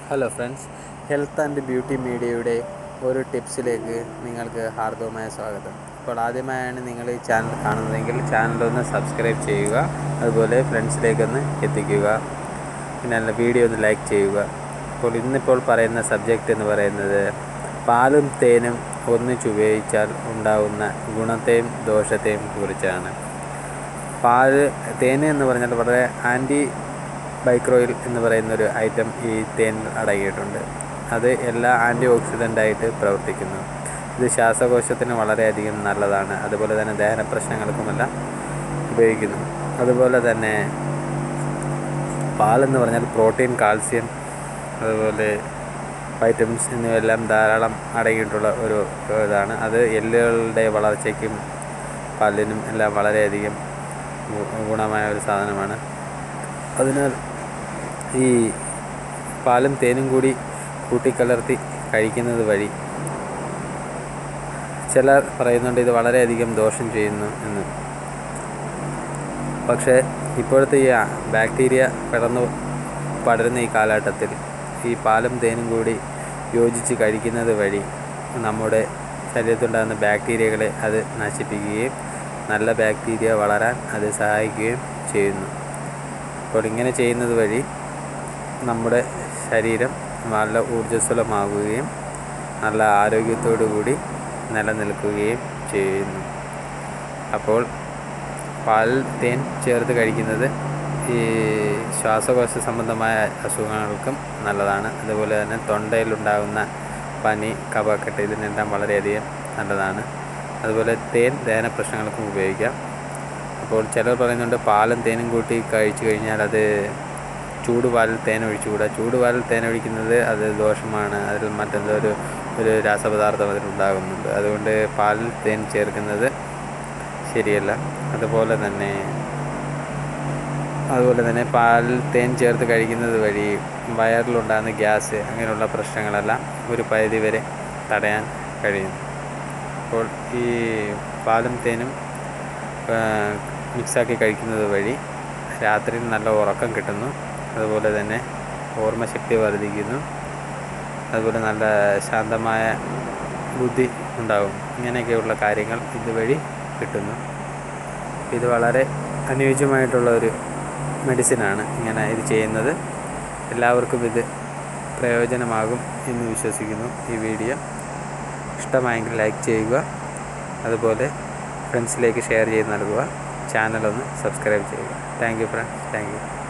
hello friends health and beauty മീഡിയയുടെ ഒരു ടിപ്സിലേക്ക് നിങ്ങൾക്ക് ഹാർദവമായ സ്വാഗതം അപ്പോൾ ആദ്യമായാണ് നിങ്ങൾ ഈ ചാനൽ കാണുന്നതെങ്കിൽ ചാനലൊന്ന് സബ്സ്ക്രൈബ് ചെയ്യുക അതുപോലെ ഫ്രണ്ട്സിലേക്കൊന്ന് എത്തിക്കുക പിന്നെ അല്ല വീഡിയോ ഒന്ന് ലൈക്ക് ചെയ്യുക അപ്പോൾ ഇന്നിപ്പോൾ പറയുന്ന സബ്ജക്റ്റ് എന്ന് പറയുന്നത് പാലും തേനും ഒന്നിച്ച് ഉപയോഗിച്ചാൽ ഉണ്ടാകുന്ന ഗുണത്തെയും ദോഷത്തെയും കുറിച്ചാണ് പാല് തേന് എന്ന് പറഞ്ഞാൽ വളരെ ആൻറ്റി ബൈക്രോയിൽ എന്ന് പറയുന്ന ഒരു ഐറ്റം ഈ തേനിൽ അടങ്ങിയിട്ടുണ്ട് അത് എല്ലാ ആൻറ്റി ഓക്സിഡൻ്റ് ആയിട്ട് പ്രവർത്തിക്കുന്നു ഇത് ശ്വാസകോശത്തിന് വളരെയധികം നല്ലതാണ് അതുപോലെ തന്നെ ദഹന പ്രശ്നങ്ങൾക്കുമെല്ലാം ഉപയോഗിക്കുന്നു അതുപോലെ തന്നെ പാലെന്ന് പറഞ്ഞാൽ പ്രോട്ടീൻ കാൽസ്യം അതുപോലെ വൈറ്റമിൻസ് എന്നിവയെല്ലാം ധാരാളം അടങ്ങിയിട്ടുള്ള ഒരു ഇതാണ് അത് എല്ലുകളുടെ വളർച്ചയ്ക്കും പല്ലിനും എല്ലാം വളരെയധികം ഗു- ഗുണമായ ഒരു സാധനമാണ് അതിനാൽ ഈ പാലും തേനും കൂടി കൂട്ടിക്കലർത്തി കഴിക്കുന്നത് വഴി ചിലർ പറയുന്നുണ്ട് ഇത് വളരെയധികം ദോഷം ചെയ്യുന്നു എന്ന് പക്ഷേ ഇപ്പോഴത്തെ ഈ ബാക്ടീരിയ പടർന്നു പടരുന്ന ഈ കാലഘട്ടത്തിൽ ഈ പാലും തേനും കൂടി യോജിച്ച് കഴിക്കുന്നത് വഴി നമ്മുടെ ശരീരത്തിലുണ്ടാകുന്ന ബാക്ടീരിയകളെ അത് നശിപ്പിക്കുകയും നല്ല ബാക്ടീരിയ വളരാൻ അത് സഹായിക്കുകയും ചെയ്യുന്നു അപ്പോൾ ഇങ്ങനെ ചെയ്യുന്നത് വഴി നമ്മുടെ ശരീരം നല്ല ഊർജ്ജസ്വലമാവുകയും നല്ല ആരോഗ്യത്തോടു കൂടി നിലനിൽക്കുകയും ചെയ്യുന്നു അപ്പോൾ പാൽ തേൻ ചേർത്ത് കഴിക്കുന്നത് ഈ ശ്വാസകോശ സംബന്ധമായ അസുഖങ്ങൾക്കും നല്ലതാണ് അതുപോലെ തന്നെ തൊണ്ടയിലുണ്ടാകുന്ന പനി കഫക്കെട്ട് ഇതിനെല്ലാം വളരെയധികം നല്ലതാണ് അതുപോലെ തേൻ ദഹന പ്രശ്നങ്ങൾക്കും ഉപയോഗിക്കാം അപ്പോൾ ചിലർ പറയുന്നുണ്ട് പാലും തേനും കൂട്ടി കഴിച്ചു കഴിഞ്ഞാൽ അത് ചൂടുപാലിൽ തേൻ ഒഴിച്ചുകൂടാ ചൂടുപാലിൽ തേൻ ഒഴിക്കുന്നത് അത് ദോഷമാണ് അതിൽ മറ്റെന്തോ ഒരു ഒരു രാസപദാർത്ഥം അതിലുണ്ടാകുന്നുണ്ട് അതുകൊണ്ട് പാലിൽ തേൻ ചേർക്കുന്നത് ശരിയല്ല അതുപോലെ തന്നെ അതുപോലെ തന്നെ പാലിൽ തേൻ ചേർത്ത് കഴിക്കുന്നത് വഴി വയറിലുണ്ടാകുന്ന ഗ്യാസ് അങ്ങനെയുള്ള പ്രശ്നങ്ങളെല്ലാം ഒരു പരിധി വരെ തടയാൻ കഴിയും അപ്പോൾ ഈ പാലും തേനും ആ, മിക്സാക്കി കഴിക്കുന്നത് വഴി രാത്രിയിൽ നല്ല ഉറക്കം കിട്ടുന്നു അതുപോലെ തന്നെ ഓർമ്മശക്തി വർദ്ധിക്കുന്നു അതുപോലെ നല്ല ശാന്തമായ ബുദ്ധി ഉണ്ടാകും ഇങ്ങനെയൊക്കെയുള്ള കാര്യങ്ങൾ ഇതുവഴി കിട്ടുന്നു ഇത് വളരെ അനുയോജ്യമായിട്ടുള്ള ഒരു മെഡിസിനാണ് ഇങ്ങനെ ഇത് ചെയ്യുന്നത് എല്ലാവർക്കും ഇത് പ്രയോജനമാകും എന്ന് വിശ്വസിക്കുന്നു ഈ വീഡിയോ ഇഷ്ടമായെങ്കിൽ ലൈക്ക് ചെയ്യുക അതുപോലെ ഫ്രണ്ട്സിലേക്ക് ഷെയർ ചെയ്ത് നൽകുക ചാനലൊന്ന് സബ്സ്ക്രൈബ് ചെയ്യുക thank you friends thank U